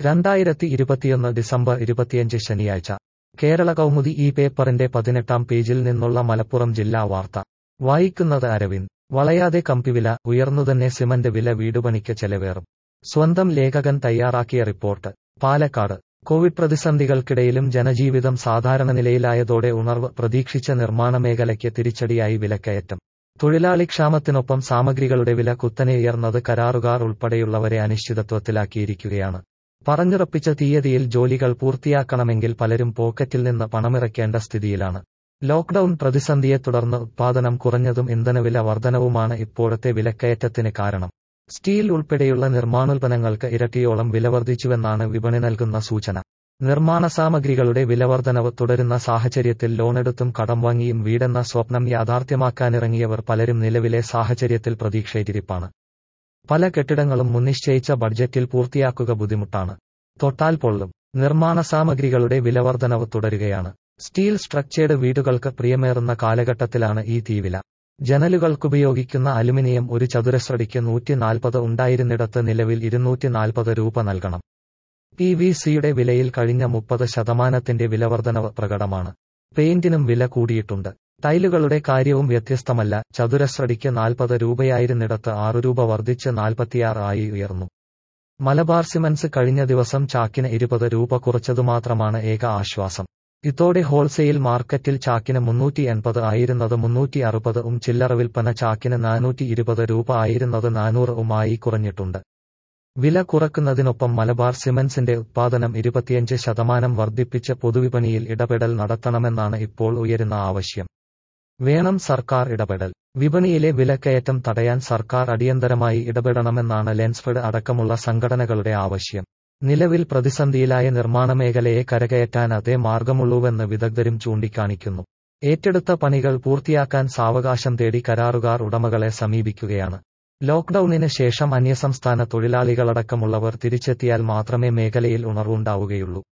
രണ്ടായിരത്തി ഇരുപത്തിയൊന്ന് ഡിസംബർ ഇരുപത്തിയഞ്ച് ശനിയാഴ്ച കേരള കൗമുദി ഈ പേപ്പറിന്റെ പതിനെട്ടാം പേജിൽ നിന്നുള്ള മലപ്പുറം ജില്ലാ വാർത്ത വായിക്കുന്നത് അരവിന്ദ് വളയാതെ കമ്പിവില ഉയർന്നുതന്നെ സിമന്റ് വില വീടുപണിക്ക് ചെലവേറും സ്വന്തം ലേഖകൻ തയ്യാറാക്കിയ റിപ്പോർട്ട് പാലക്കാട് കോവിഡ് പ്രതിസന്ധികൾക്കിടയിലും ജനജീവിതം സാധാരണ നിലയിലായതോടെ ഉണർവ് പ്രതീക്ഷിച്ച നിർമ്മാണ മേഖലയ്ക്ക് തിരിച്ചടിയായി വിലക്കയറ്റം തൊഴിലാളി ക്ഷാമത്തിനൊപ്പം സാമഗ്രികളുടെ വില കുത്തനെ ഉയർന്നത് കരാറുകാർ ഉൾപ്പെടെയുള്ളവരെ അനിശ്ചിതത്വത്തിലാക്കിയിരിക്കുകയാണ് പറഞ്ഞുറപ്പിച്ച തീയതിയിൽ ജോലികൾ പൂർത്തിയാക്കണമെങ്കിൽ പലരും പോക്കറ്റിൽ നിന്ന് പണമിറക്കേണ്ട സ്ഥിതിയിലാണ് ലോക്ഡൌൺ പ്രതിസന്ധിയെ തുടർന്ന് ഉത്പാദനം കുറഞ്ഞതും ഇന്ധനവില വർധനവുമാണ് ഇപ്പോഴത്തെ വിലക്കയറ്റത്തിന് കാരണം സ്റ്റീൽ ഉൾപ്പെടെയുള്ള നിർമ്മാണോൽപ്പന്നങ്ങൾക്ക് ഇരട്ടിയോളം വില വർദ്ധിച്ചുവെന്നാണ് വിപണി നൽകുന്ന സൂചന നിർമ്മാണ സാമഗ്രികളുടെ വിലവർധനവ് തുടരുന്ന സാഹചര്യത്തിൽ ലോണെടുത്തും കടം വാങ്ങിയും വീടെന്ന സ്വപ്നം യാഥാർത്ഥ്യമാക്കാനിറങ്ങിയവർ പലരും നിലവിലെ സാഹചര്യത്തിൽ പ്രതീക്ഷയിട്ടിരിപ്പാണ് പല കെട്ടിടങ്ങളും മുൻനിശ്ചയിച്ച ബഡ്ജറ്റിൽ പൂർത്തിയാക്കുക ബുദ്ധിമുട്ടാണ് തൊട്ടാൽ പൊള്ളും നിർമ്മാണ സാമഗ്രികളുടെ വിലവർധനവ് തുടരുകയാണ് സ്റ്റീൽ സ്ട്രക്ചേർഡ് വീടുകൾക്ക് പ്രിയമേറുന്ന കാലഘട്ടത്തിലാണ് ഈ തീവില ജനലുകൾക്കുപയോഗിക്കുന്ന അലുമിനിയം ഒരു ചതുരശ്രടിക്ക് നൂറ്റി നാൽപ്പത് ഉണ്ടായിരുന്നിടത്ത് നിലവിൽ ഇരുന്നൂറ്റി നാൽപ്പത് രൂപ നൽകണം പി വി സിയുടെ വിലയിൽ കഴിഞ്ഞ മുപ്പത് ശതമാനത്തിന്റെ വിലവർധനവ് പ്രകടമാണ് പെയിന്റിനും വില കൂടിയിട്ടുണ്ട് ടൈലുകളുടെ കാര്യവും വ്യത്യസ്തമല്ല ചതുരശ്രടിക്ക് നാൽപ്പത് രൂപയായിരുന്നിടത്ത് ആറു രൂപ വർദ്ധിച്ച് നാൽപ്പത്തിയാറ് ആയി ഉയർന്നു മലബാർ സിമൻസ് കഴിഞ്ഞ ദിവസം ചാക്കിന് ഇരുപത് രൂപ കുറച്ചതുമാത്രമാണ് ഏക ആശ്വാസം ഇതോടെ ഹോൾസെയിൽ മാർക്കറ്റിൽ ചാക്കിന് മുന്നൂറ്റി എൺപത് ആയിരുന്നത് മുന്നൂറ്റി അറുപത് ഉം ചില്ലറ വിൽപ്പന ചാക്കിന് നാനൂറ്റി ഇരുപത് രൂപ ആയിരുന്നത് നാനൂറ് ഉം ആയി കുറഞ്ഞിട്ടുണ്ട് വില കുറക്കുന്നതിനൊപ്പം മലബാർ സിമൻസിന്റെ ഉത്പാദനം ഇരുപത്തിയഞ്ച് ശതമാനം വർദ്ധിപ്പിച്ച് പൊതുവിപണിയിൽ ഇടപെടൽ നടത്തണമെന്നാണ് ഇപ്പോൾ ഉയരുന്ന ആവശ്യം വേണം സർക്കാർ ഇടപെടൽ വിപണിയിലെ വിലക്കയറ്റം തടയാൻ സർക്കാർ അടിയന്തരമായി ഇടപെടണമെന്നാണ് ലെൻസ്ഫെഡ് അടക്കമുള്ള സംഘടനകളുടെ ആവശ്യം നിലവിൽ പ്രതിസന്ധിയിലായ നിർമ്മാണ മേഖലയെ കരകയറ്റാൻ അതേ മാർഗമുള്ളൂവെന്ന് വിദഗ്ധരും ചൂണ്ടിക്കാണിക്കുന്നു ഏറ്റെടുത്ത പണികൾ പൂർത്തിയാക്കാൻ സാവകാശം തേടി കരാറുകാർ ഉടമകളെ സമീപിക്കുകയാണ് ലോക്ഡൌണിന് ശേഷം അന്യസംസ്ഥാന തൊഴിലാളികളടക്കമുള്ളവർ തിരിച്ചെത്തിയാൽ മാത്രമേ മേഖലയിൽ ഉണർവുണ്ടാവുകയുള്ളൂ